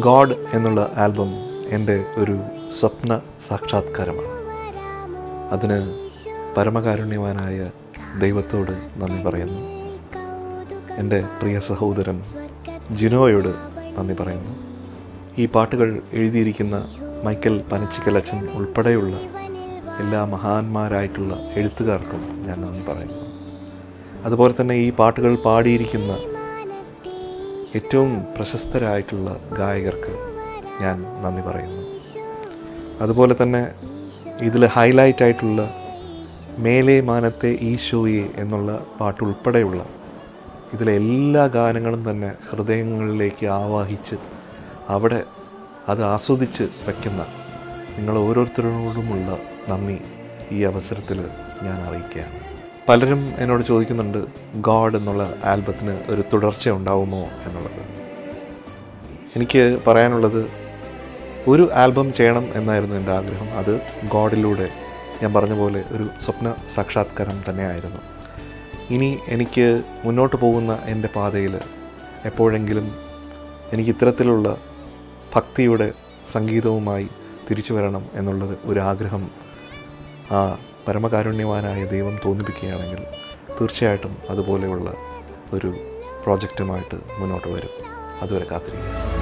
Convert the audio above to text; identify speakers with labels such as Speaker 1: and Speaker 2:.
Speaker 1: God എന്നുള്ള album എൻ്റെ ഒരു സ്വപ്ന സാക്ഷാത്കാരമാണ് അതിന് പരമകാരുണ്യവാനായ ദൈവത്തോട് നന്ദി പറയുന്നു എൻ്റെ പ്രിയ സഹോദരൻ ജിനോയോട് നന്ദി പറയുന്നു ഈ പാട്ടുകൾ എഴുതിയിരിക്കുന്ന മൈക്കൽ പനച്ചിക്കലച്ചൻ ഉൾപ്പെടെയുള്ള എല്ലാ മഹാന്മാരായിട്ടുള്ള എഴുത്തുകാർക്കും ഞാൻ നന്ദി പറയുന്നു അതുപോലെ തന്നെ ഈ പാട്ടുകൾ പാടിയിരിക്കുന്ന ഏറ്റവും പ്രശസ്തരായിട്ടുള്ള ഗായകർക്ക് ഞാൻ നന്ദി പറയുന്നു അതുപോലെ തന്നെ ഇതിൽ ഹൈലൈറ്റ് ആയിട്ടുള്ള മേലെ മാനത്തെ ഈശോയെ എന്നുള്ള പാട്ടുൾപ്പെടെയുള്ള ഇതിലെ എല്ലാ ഗാനങ്ങളും തന്നെ ഹൃദയങ്ങളിലേക്ക് ആവാഹിച്ച് അവിടെ അത് ആസ്വദിച്ച് വയ്ക്കുന്ന നിങ്ങൾ ഓരോരുത്തരോടുമുള്ള നന്ദി ഈ അവസരത്തിൽ ഞാൻ അറിയിക്കുകയാണ് പലരും എന്നോട് ചോദിക്കുന്നുണ്ട് ഗോഡ് എന്നുള്ള ആൽബത്തിന് ഒരു തുടർച്ച ഉണ്ടാവുമോ എന്നുള്ളത് എനിക്ക് പറയാനുള്ളത് ഒരു ആൽബം ചെയ്യണം എന്നായിരുന്നു എൻ്റെ ആഗ്രഹം അത് ഗോഡിലൂടെ ഞാൻ പറഞ്ഞ പോലെ ഒരു സ്വപ്ന സാക്ഷാത്കാരം തന്നെയായിരുന്നു ഇനി എനിക്ക് മുന്നോട്ട് പോകുന്ന എൻ്റെ പാതയിൽ എപ്പോഴെങ്കിലും എനിക്ക് ഇത്തരത്തിലുള്ള ഭക്തിയുടെ സംഗീതവുമായി തിരിച്ചു വരണം എന്നുള്ളത് ഒരു ആഗ്രഹം ആ പരമകാരുണ്യവാനായ ദൈവം തോന്നിപ്പിക്കുകയാണെങ്കിൽ തീർച്ചയായിട്ടും അതുപോലെയുള്ള ഒരു പ്രോജക്റ്റുമായിട്ട് മുന്നോട്ട് വരും അതുവരെ കാത്തിരിക്കുക